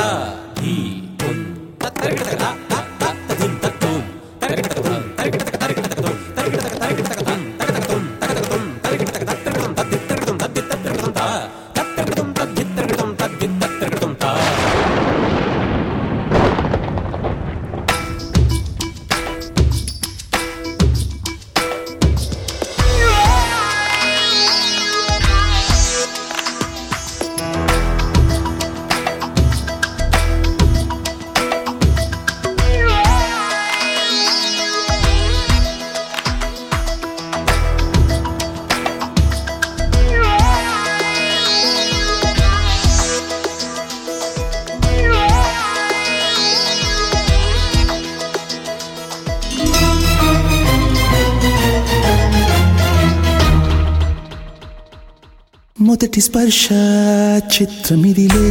మొదటి స్పర్శ చిత్రమిదిలే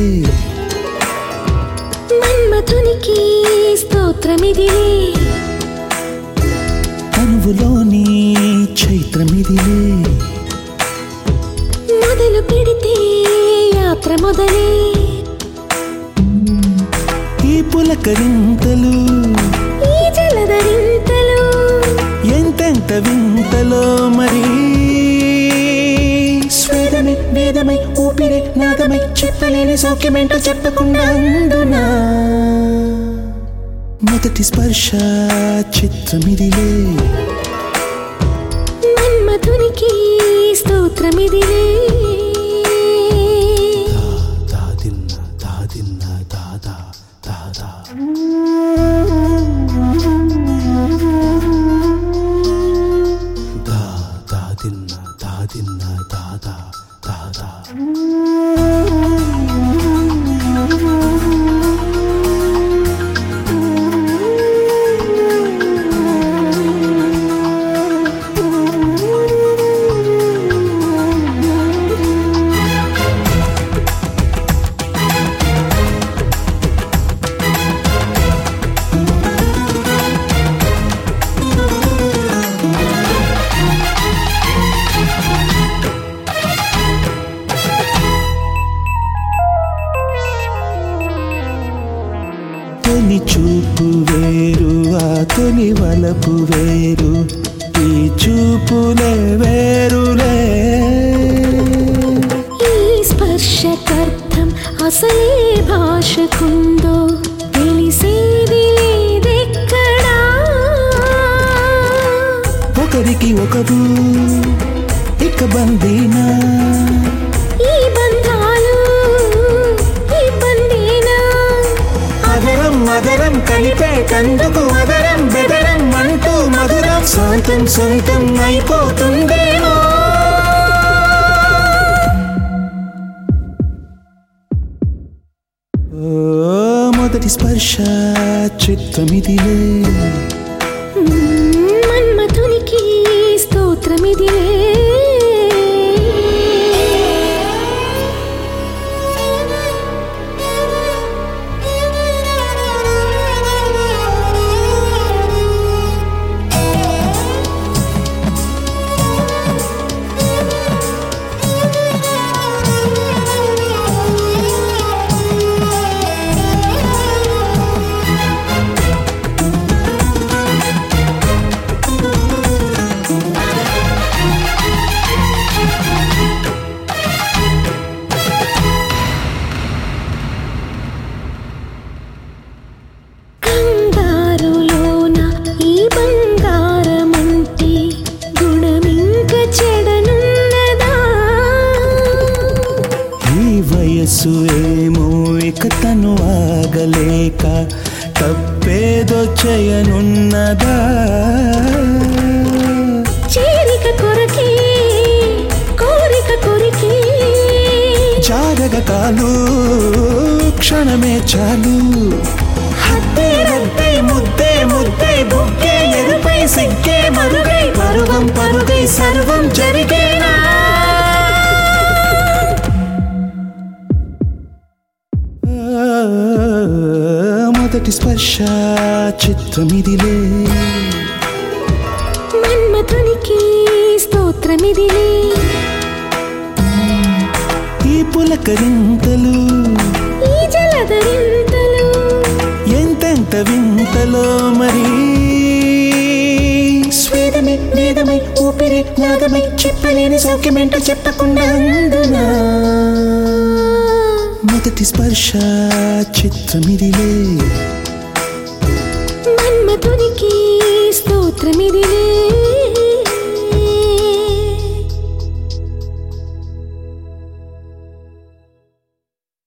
మన్మథునికి స్తోత్రమిదిలే తనువులోని చైత్రమిదిలే మొదలు పెడితే యాత్ర మొదలే ఈ పులకరింతలు ఈ జలధరింతలు ఎంతెంత వింతలో మరి స్వేదమై వేదమై ఊపిరే నాదమై చెప్పలేని సౌఖ్యమేంటో చెప్పకుండా అందునా మొదటి స్పర్శ చిత్రమిదిలే మన్మథునికి స్తోత్రమిదిలే దాదిన్న దాదిన్న దాదా దాదా దా దాదిన్న దాదిన్న దాదా దాదా తొలి చూపు వేరు ఆ తొలి వలపు వేరు ఈ చూపులే వేరులే ఈ స్పర్శకర్థం అసలే భాషకుందో తెలిసేది లేదెక్కడా ఒకరికి ఒకరు ఇక బందీనా ఈ బంధాలు ఈ బందేనా అదరం మదరం కలిపేటందుకు అదరం బెదరం అంటూ మధురం సొంతం సొంతం అయిపోతుందేమో ఓ, మొదటి స్పర్శ చిత్తమిదిలే మన్మథునికి స్తోత్రమిదిలే కంగారులోన ఈ బంగారమంటే గుణమింక చెడనున్నదా ఈ వయస్సు ఏమో ఇక తను ఆగలేక తప్పేదో చేయనున్నదా చేరిక కొరకే కోరిక కొరికే జాగగ కాలు క్షణమే చాలు హద్దే రద్దే ముద్దే ముద్దే బుగ్గే ఎరుపై సిగ్గే మరుగై పరువం పరుగై సర్వం జరిగేనా మొదటి స్పర్శ చిత్రమిదిలే మన్మథునికి స్తోత్రమిదిలే ఈ పులకరింతలు ఈ జలధరింతలు వింతలో మరి స్వేదమై వేదమై ఊపిరి నాదమై చెప్పలేని సౌఖ్యమేంటో చెప్పకుండా అందునా మొదటి స్పర్శ చిత్రమిదిలే మన్మధునికి స్తోత్రమిదిలే